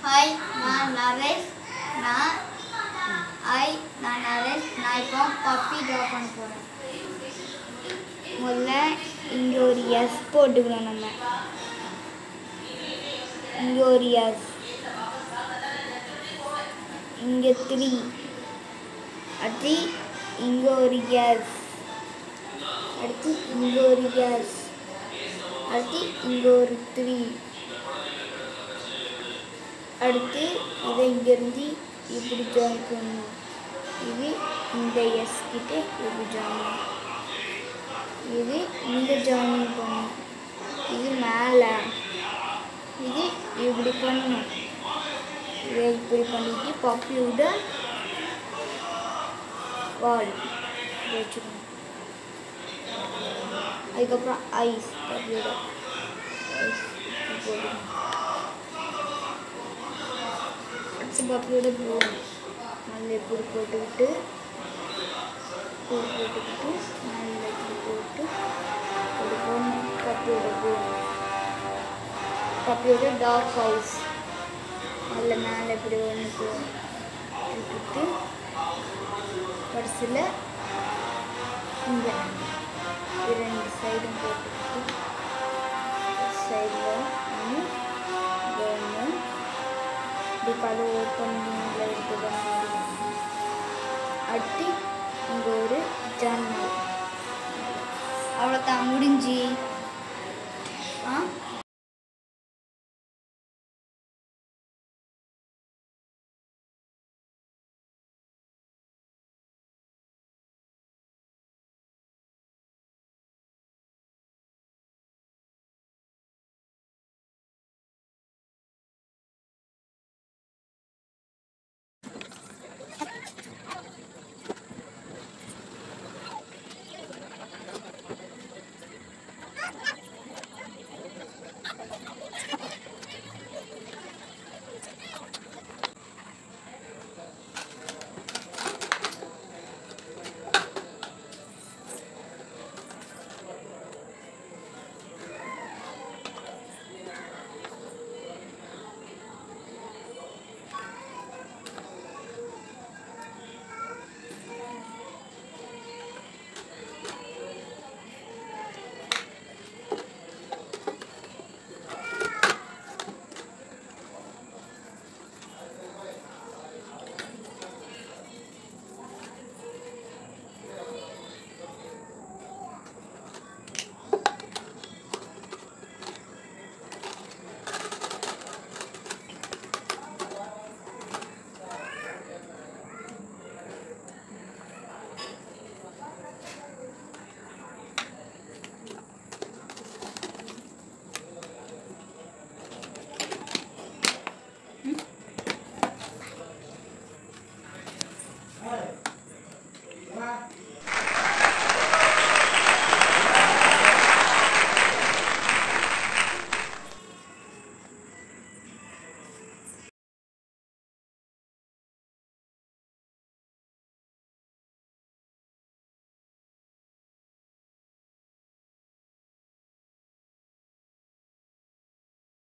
hi நான் நரேஷ் நான் hi நான் நரேஷ் நான் இப்போ பப்பி ட்ரா பண்ண போகிறேன் முதல்ல இங்கே ஒரு எஸ் போட்டுக்கிறோம் நம்ம இங்கே ஒரு எஸ் இங்கே த்ரீ அடுத்து இங்கே ஒரு எஸ் அடுத்து இங்கே ஒரு எஸ் அடுத்து இங்கே ஒரு த்ரீ அடுத்து இதை இங்கேருந்து இப்படி ஜாயின் பண்ணணும் இது இந்த எஸ் கிட்ட இப்படி ஜாயின் இது இங்கே ஜாயின் பண்ணணும் இது மேலே இது இப்படி பண்ணணும் இதை இப்படி பண்ணிட்டு பப்பியோட வால் வச்சுக்கணும் அதுக்கப்புறம் ஐஸ் பப்பியோட ஐஸ் போட்டுக்கணும் அடுத்து பப்பியோட போன் நல்ல இப்படி போட்டுக்கிட்டு இப்படி போட்டுக்கிட்டு நல்ல இப்படி போட்டு இப்படி போடணும் பப்பியோட போன் பப்பியோட டார்க் ஹவுஸ் நல்ல மேலே இப்படி ஒன்று போட்டுட்டு கடைசியில் இங்கே இரண்டு சைடும் போட்டுக்கிட்டு சைடில் ஒன்று இங்கே ஒன்று இப்படி கதை ஓப்பனிங்கில் இருக்கிற மாதிரி அடுத்து இங்கே ஒரு ஜன்னல் அவ்வளோதான் முடிஞ்சு ஆ